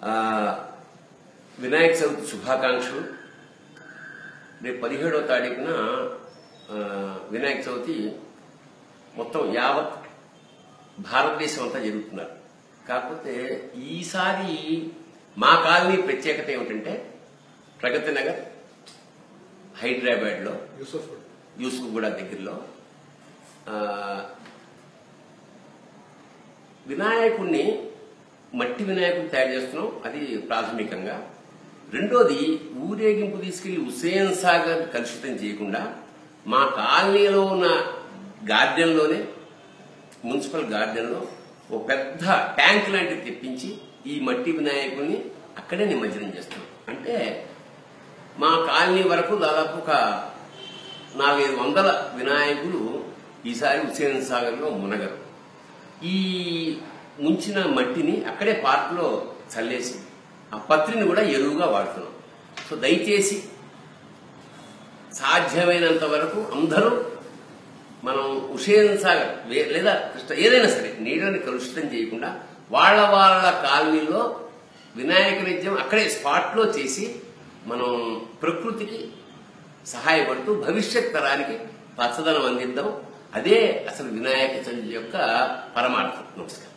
ఆ, వినాయక చవితి శుభాకాంక్షలు రేపు పదిహేడవ తారీఖున ఆ, వినాయక చవితి మొత్తం యావత్ భారతదేశం అంతా జరుగుతున్నారు కాకపోతే ఈసారి మా కాలనీ ప్రత్యేకత ఏమిటంటే ప్రగతి నగర్ హైదరాబాద్లో యూసఫ్ యూసుఫ్ కూడా దగ్గరలో ఆ, వినాయకుడిని మట్టి వినాయకుడిని తయారు చేస్తున్నాం అది ప్రాథమికంగా రెండోది ఊరేగింపు తీసుకెళ్లి హుసేన్ సాగర్ కలుషితం చేయకుండా మా కాలనీలో ఉన్న గార్డెన్లోనే మున్సిపల్ గార్డెన్లో ఒక పెద్ద ట్యాంక్ లాంటిది తెప్పించి ఈ మట్టి వినాయకుడిని అక్కడే నిమజ్జనం చేస్తాం అంటే మా కాలనీ వరకు దాదాపు ఒక నాలుగైదు వందల వినాయకులు ఈసారి హుసేన్ సాగర్లో మునగరు ఈ ముంచిన మట్టిని అక్కడే పార్కులో చల్లేసి ఆ పత్రిని కూడా ఎరువుగా వాడుతున్నాం సో దయచేసి సాధ్యమైనంత వరకు అందరూ మనం హుషేన్ సాగర్ వే- లేదా కృష్ణ ఏదైనా సరే నీళ్ళని కలుషితం చేయకుండా వాళ్ళ వాళ్ళ కాలనీలో వినాయక నృత్యం అక్కడే స్పాట్లో చేసి మనం ప్రకృతికి సహాయపడుతూ భవిష్యత్ తరానికి పచ్చదనం అందిద్దాం అదే అసలు వినాయక చవితి యొక్క పరమార్థం నమస్కారం